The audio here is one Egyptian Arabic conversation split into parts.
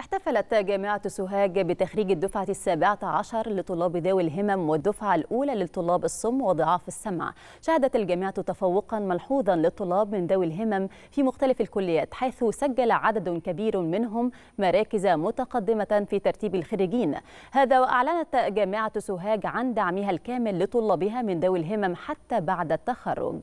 احتفلت جامعة سوهاج بتخريج الدفعة السابعة عشر لطلاب ذوي الهمم والدفعة الأولى للطلاب الصم وضعاف السمع شهدت الجامعة تفوقا ملحوظا للطلاب من ذوي الهمم في مختلف الكليات حيث سجل عدد كبير منهم مراكز متقدمة في ترتيب الخريجين هذا وأعلنت جامعة سوهاج عن دعمها الكامل لطلابها من ذوي الهمم حتى بعد التخرج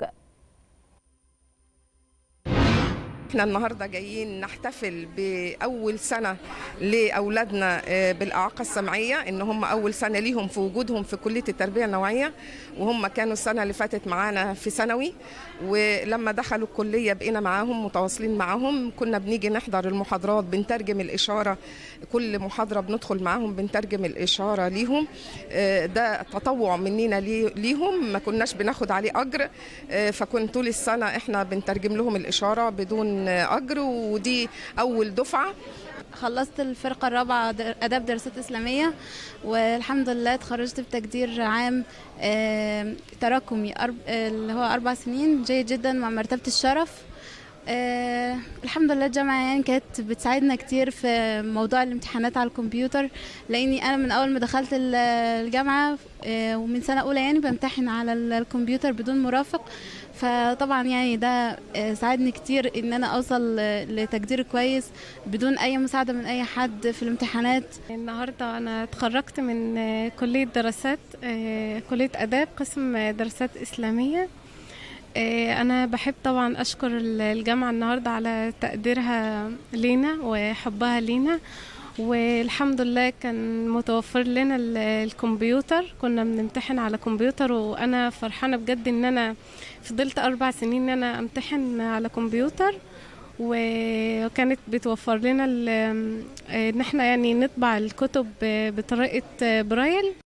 احنا النهارده جايين نحتفل باول سنه لاولادنا بالاعاقه السمعيه ان هم اول سنه ليهم في وجودهم في كليه التربيه النوعيه وهم كانوا السنه اللي فاتت معانا في ثانوي ولما دخلوا الكليه بقينا معاهم متواصلين معاهم كنا بنيجي نحضر المحاضرات بنترجم الاشاره كل محاضره بندخل معاهم بنترجم الاشاره ليهم ده تطوع مننا ليهم ما كناش بناخد عليه اجر فكنت طول السنه احنا بنترجم لهم الاشاره بدون اجر ودي اول دفعه خلصت الفرقة الرابعة آداب دراسات إسلامية والحمد لله اتخرجت بتقدير عام تراكمي اللي هو أربع سنين جيد جدا مع مرتبة الشرف آه الحمد لله الجامعة يعني كانت بتساعدنا كتير في موضوع الامتحانات على الكمبيوتر لأني أنا من أول ما دخلت الجامعة آه ومن سنة أولى يعني بمتحن على الكمبيوتر بدون مرافق فطبعا يعني ده آه ساعدني كتير إن أنا أوصل لتقدير كويس بدون أي مساعدة من أي حد في الامتحانات النهاردة أنا اتخرجت من كلية دراسات كلية آداب قسم دراسات إسلامية أنا بحب طبعا أشكر الجامعة النهاردة على تقديرها لينا وحبها لينا والحمد لله كان متوفر لنا الكمبيوتر كنا بنمتحن على كمبيوتر وأنا فرحانة بجد إن أنا فضلت أربع سنين إن أنا أمتحن على كمبيوتر وكانت بتوفر لنا إن احنا يعني نطبع الكتب بطريقة برايل